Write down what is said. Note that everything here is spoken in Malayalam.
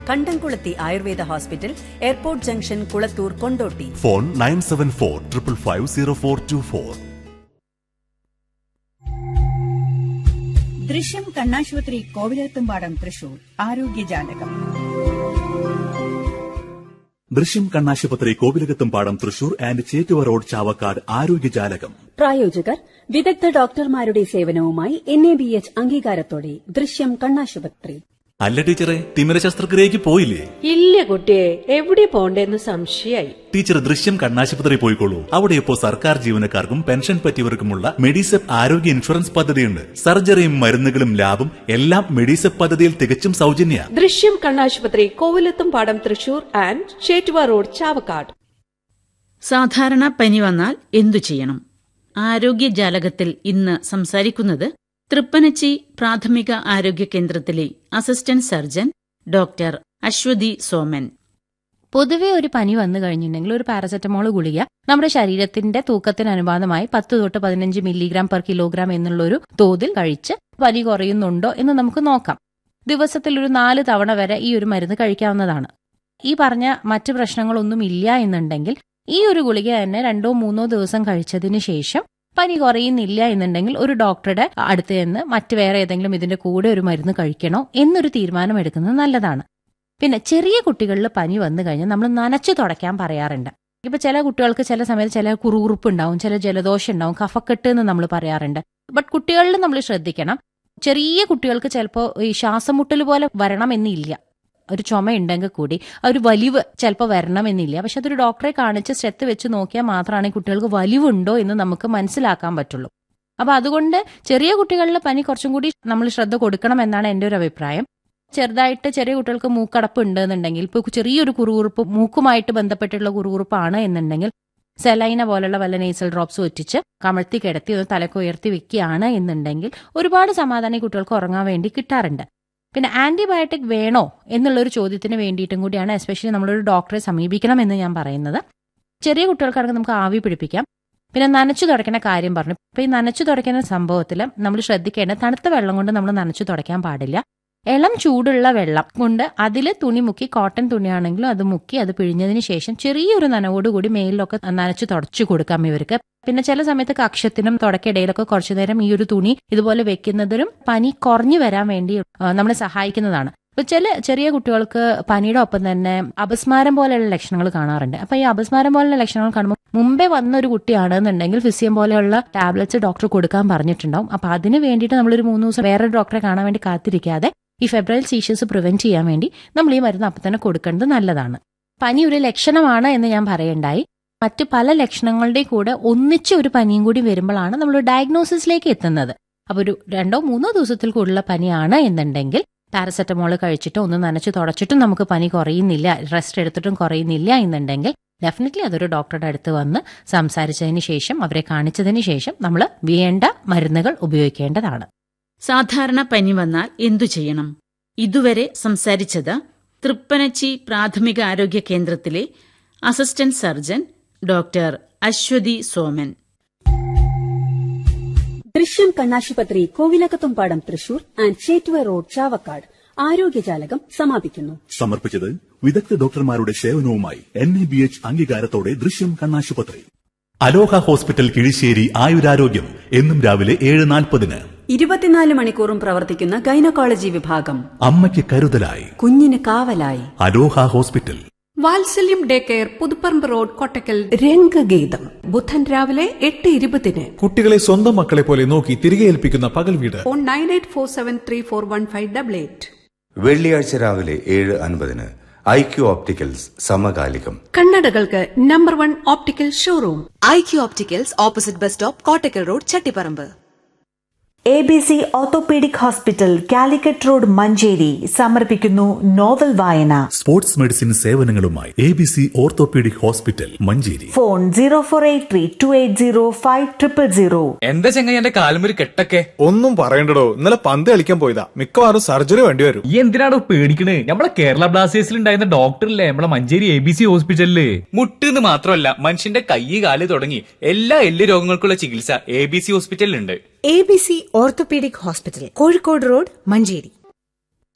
കണ്ടംകുളത്തി Ayurveda hospital airport junction Kulathur Kondotty phone nine seven four triple five zero four two four Drishyam കണ്ണാശുപത്രി കോവിലത്തുംപാടം തൃശൂർ ആരോഗ്യജാലകം ദൃശ്യം കണ്ണാശുപത്രി കോവിലകത്തും പാടം തൃശൂർ ആൻഡ് ചേറ്റുവ റോഡ് ചാവക്കാട് ആരോഗ്യജാലകം പ്രായോജകർ വിദഗ്ധ ഡോക്ടർമാരുടെ സേവനവുമായി എൻ എ ബി എച്ച് അംഗീകാരത്തോടെ ദൃശ്യം കണ്ണാശുപത്രി അല്ല ടീച്ചറെ തിമിര ശസ്ത്രക്രിയക്ക് പോയില്ലേ ഇല്ല കുട്ടിയെ എവിടെ പോണ്ടേന്ന് സംശയായി ടീച്ചർ ദൃശ്യം കണ്ണാശുപത്രി പോയിക്കോളൂ അവിടെ ഇപ്പോൾ സർക്കാർ ജീവനക്കാർക്കും പെൻഷൻ പറ്റിയവർക്കുമുള്ള മെഡിസെപ്പ് ആരോഗ്യ ഇൻഷുറൻസ് പദ്ധതിയുണ്ട് സർജറിയും മരുന്നുകളും ലാബും എല്ലാം മെഡിസെപ്പ് പദ്ധതിയിൽ തികച്ചും സൗജന്യ ദൃശ്യം കണ്ണാശുപത്രി കോവിലത്തും പാടം തൃശൂർ ആൻഡ് ചേറ്റുവ റോഡ് ചാവക്കാട് സാധാരണ പനി വന്നാൽ എന്തു ചെയ്യണം ആരോഗ്യ ജാലകത്തിൽ ഇന്ന് സംസാരിക്കുന്നത് തൃപ്പനച്ചി പ്രാഥമിക ആരോഗ്യ കേന്ദ്രത്തിലെ assistant surgeon doctor Aswathy Soman പൊതുവെ ഒരു പനി വന്നു കഴിഞ്ഞിട്ടുണ്ടെങ്കിൽ ഒരു പാരസെറ്റമോൾ ഗുളിക നമ്മുടെ ശരീരത്തിന്റെ തൂക്കത്തിന് അനുപാതമായി പത്ത് തൊട്ട് പതിനഞ്ച് മില്ലിഗ്രാം പെർ കിലോഗ്രാം എന്നുള്ള ഒരു തോതിൽ കഴിച്ച് പനി കുറയുന്നുണ്ടോ എന്ന് നമുക്ക് നോക്കാം ദിവസത്തിൽ ഒരു നാല് തവണ വരെ ഈ ഒരു മരുന്ന് കഴിക്കാവുന്നതാണ് ഈ പറഞ്ഞ മറ്റ് പ്രശ്നങ്ങളൊന്നും ഇല്ല എന്നുണ്ടെങ്കിൽ ഈ ഒരു ഗുളിക തന്നെ രണ്ടോ മൂന്നോ ദിവസം കഴിച്ചതിന് ശേഷം പനി കുറയുന്നില്ല എന്നുണ്ടെങ്കിൽ ഒരു ഡോക്ടറുടെ അടുത്ത് നിന്ന് മറ്റ് വേറെ ഏതെങ്കിലും ഇതിന്റെ കൂടെ ഒരു മരുന്ന് കഴിക്കണോ എന്നൊരു തീരുമാനം എടുക്കുന്നത് നല്ലതാണ് പിന്നെ ചെറിയ കുട്ടികളിൽ പനി വന്നു കഴിഞ്ഞാൽ നമ്മൾ നനച്ചു തുടയ്ക്കാൻ പറയാറുണ്ട് ഇപ്പൊ ചില കുട്ടികൾക്ക് ചില സമയത്ത് ചില കുറുകുറുപ്പ് ഉണ്ടാവും ചില ജലദോഷം ഉണ്ടാവും കഫക്കെട്ട് എന്ന് നമ്മൾ പറയാറുണ്ട് ബട്ട് കുട്ടികളിൽ നമ്മൾ ശ്രദ്ധിക്കണം ചെറിയ കുട്ടികൾക്ക് ചിലപ്പോൾ ഈ ശ്വാസമുട്ടൽ പോലെ വരണമെന്നില്ല ഒരു ചുമ ഉണ്ടെങ്കിൽ കൂടി ആ ഒരു വലിവ് ചിലപ്പോൾ വരണമെന്നില്ല പക്ഷെ അതൊരു ഡോക്ടറെ കാണിച്ച് ശ്രദ്ധ വെച്ച് നോക്കിയാൽ മാത്രമാണ് ഈ കുട്ടികൾക്ക് വലിവുണ്ടോ എന്ന് നമുക്ക് മനസ്സിലാക്കാൻ പറ്റുള്ളൂ അപ്പൊ അതുകൊണ്ട് ചെറിയ കുട്ടികളിലെ പനി കുറച്ചും കൂടി നമ്മൾ ശ്രദ്ധ കൊടുക്കണം എന്നാണ് എൻ്റെ ഒരു അഭിപ്രായം ചെറുതായിട്ട് ചെറിയ കുട്ടികൾക്ക് മൂക്കടപ്പ് ഉണ്ട് എന്നുണ്ടെങ്കിൽ ഇപ്പോൾ ചെറിയൊരു കുറുകുറുപ്പ് മൂക്കുമായിട്ട് ബന്ധപ്പെട്ടുള്ള കുറുകുറുപ്പാണ് എന്നുണ്ടെങ്കിൽ സെലൈന പോലുള്ള വല്ല നേസൽ ഡ്രോപ്സ് ഒറ്റിച്ച് കമഴ്ത്തി കിടത്തി ഒന്ന് തലക്ക് ഉയർത്തി വെക്കുകയാണ് എന്നുണ്ടെങ്കിൽ ഒരുപാട് സമാധാനം ഈ കുട്ടികൾക്ക് ഉറങ്ങാൻ വേണ്ടി കിട്ടാറുണ്ട് പിന്നെ ആന്റിബയോട്ടിക് വേണോ എന്നുള്ളൊരു ചോദ്യത്തിന് വേണ്ടിയിട്ടും കൂടിയാണ് എസ്പെഷ്യലി നമ്മളൊരു ഡോക്ടറെ സമീപിക്കണം എന്ന് ഞാൻ പറയുന്നത് ചെറിയ കുട്ടികൾക്കാണെങ്കിൽ നമുക്ക് ആവി പിടിപ്പിക്കാം പിന്നെ നനച്ചു തുടയ്ക്കുന്ന കാര്യം പറഞ്ഞു ഇപ്പൊ ഈ നനച്ചു തുടയ്ക്കുന്ന സംഭവത്തിൽ നമ്മൾ ശ്രദ്ധിക്കേണ്ട തണുത്ത വെള്ളം കൊണ്ട് നമ്മൾ നനച്ചു തുടയ്ക്കാൻ പാടില്ല ഇളം ചൂടുള്ള വെള്ളം കൊണ്ട് അതിൽ തുണി മുക്കി കോട്ടൺ തുണിയാണെങ്കിലും അത് മുക്കി അത് പിഴിഞ്ഞതിന് ശേഷം ചെറിയൊരു നനവോടുകൂടി മേലിലൊക്കെ നനച്ചു തുടച്ചു കൊടുക്കാം ഇവർക്ക് പിന്നെ ചില സമയത്ത് കക്ഷത്തിനും തുടക്കിടയിലൊക്കെ കുറച്ചു നേരം ഈ ഒരു തുണി ഇതുപോലെ വെക്കുന്നതിനും പനി കുറഞ്ഞു വരാൻ വേണ്ടി ആ, നമ്മളെ സഹായിക്കുന്നതാണ് ഇപ്പൊ ചില ചെറിയ കുട്ടികൾക്ക് പനിയുടെ ഒപ്പം തന്നെ അപസ്മാരം പോലെയുള്ള ലക്ഷണങ്ങൾ കാണാറുണ്ട് അപ്പൊ ഈ അപസ്മാരം പോലെയുള്ള ലക്ഷണങ്ങൾ കാണുമ്പോൾ മുമ്പേ വന്ന ഒരു കുട്ടിയാണെന്നുണ്ടെങ്കിൽ ഫിസിയം പോലെയുള്ള ടാബ്ലറ്റ്സ് ഡോക്ടർ കൊടുക്കാൻ പറഞ്ഞിട്ടുണ്ടാവും അപ്പൊ അതിന് വേണ്ടിയിട്ട് നമ്മളൊരു മൂന്ന് ദിവസം വേറെ ഡോക്ടറെ കാണാൻ വേണ്ടി കാത്തിരിക്കാതെ ഈ ഫെബ്രൈൽ സീഷ്യസ് പ്രിവെന്റ് ചെയ്യാൻ വേണ്ടി നമ്മൾ ഈ മരുന്ന് അപ്പം തന്നെ കൊടുക്കേണ്ടത് നല്ലതാണ് പനി ഒരു ലക്ഷണമാണ് എന്ന് ഞാൻ പറയണ്ടായി മറ്റു പല ലക്ഷണങ്ങളുടെ കൂടെ ഒന്നിച്ച് ഒരു പനിയും കൂടി വരുമ്പോഴാണ് നമ്മൾ ഡയഗ്നോസിസിലേക്ക് എത്തുന്നത് അപ്പൊ ഒരു രണ്ടോ മൂന്നോ ദിവസത്തിൽ കൂടുതലുള്ള പനിയാണ് എന്നുണ്ടെങ്കിൽ പാരസെറ്റമോൾ കഴിച്ചിട്ടോ ഒന്ന് നനച്ച് തുടച്ചിട്ടും നമുക്ക് പനി കുറയുന്നില്ല റെസ്റ്റ് എടുത്തിട്ടും കുറയുന്നില്ല എന്നുണ്ടെങ്കിൽ ഡെഫിനറ്റ്ലി അതൊരു ഡോക്ടറുടെ അടുത്ത് വന്ന് സംസാരിച്ചതിന് ശേഷം അവരെ കാണിച്ചതിന് ശേഷം നമ്മൾ വേണ്ട മരുന്നുകൾ ഉപയോഗിക്കേണ്ടതാണ് സാധാരണ പനി വന്നാൽ എന്തു ചെയ്യണം ഇതുവരെ സംസാരിച്ചത് തൃപ്പനച്ചി പ്രാഥമിക ആരോഗ്യ കേന്ദ്രത്തിലെ assistant surgeon doctor Aswathy Soman Drishyam കണ്ണാശുപത്രി കോവിലകത്തുംപാടം തൃശൂർ ആൻഡ് ചേറ്റുവ റോഡ് ചാവക്കാട് ആരോഗ്യജാലകം സമാപിക്കുന്നു സമർപ്പിച്ചത് വിദഗ്ധ ഡോക്ടർമാരുടെ സേവനവുമായി എൻ എ ബി എച്ച് അംഗീകാരത്തോടെ ദൃശ്യം കണ്ണാശുപത്രി അലോഹ ഹോസ്പിറ്റൽ കിഴിശ്ശേരി ആയുരാരോഗ്യം എന്നും രാവിലെ ഏഴ് നാൽപ്പതിന് ഇരുപത്തിനാല് മണിക്കൂറും പ്രവർത്തിക്കുന്ന ഗൈനക്കോളജി വിഭാഗം അമ്മയ്ക്ക് കരുതലായി കുഞ്ഞിന് കാവലായി Aloha hospital Vatsalyam day care Puthuparamba road Kottakkal Rangageetham ബുധൻ രാവിലെ എട്ട് ഇരുപതിന് കുട്ടികളെ സ്വന്തം മക്കളെ പോലെ നോക്കി തിരികെ ഏൽപ്പിക്കുന്ന പകൽ വീട് phone nine eight four seven three four one five double eight വെള്ളിയാഴ്ച രാവിലെ ഏഴ് അൻപതിന് ഐ ക്യു ഓപ്റ്റിക്കൽസ് സമകാലികം കണ്ണടകൾക്ക് number one optical showroom I Q opticals opposite bus stop Kottakkal road Chattiparamba A B C orthopaedic hospital Calicut road Manjeri സമർപ്പിക്കുന്നു നോവൽ വായന സ്പോർട്സ് മെഡിസിൻ സേവനങ്ങളുമായി A B C orthopaedic hospital Manjeri phone zero four eight three two eight zero five triple zero എന്താ ചെങ്ങ എന്റെ കാലുമൊരു കെട്ടൊക്കെ ഒന്നും പറയണ്ടടോ ഇന്നലെ പന്ത് കളിക്കാൻ പോയതാ മിക്കവാറും സർജറി വേണ്ടി വരും ഈ എന്തിനാടോ പേടിക്കണേ നമ്മളെ കേരള ബ്ലാസ്റ്റേഴ്സിൽ ഉണ്ടായിരുന്ന ഡോക്ടറില്ലേ നമ്മളെ മഞ്ചേരി എ ബി സി ഹോസ്പിറ്റലില് മുട്ടെന്ന് മാത്രമല്ല മനുഷ്യന്റെ കൈ കാല് തുടങ്ങി എല്ലാ എല്ല് രോഗങ്ങൾക്കുള്ള ചികിത്സ എ ബി സി ഹോസ്പിറ്റലിലുണ്ട് A B C orthopaedic hospital Kozhikode road Manjeri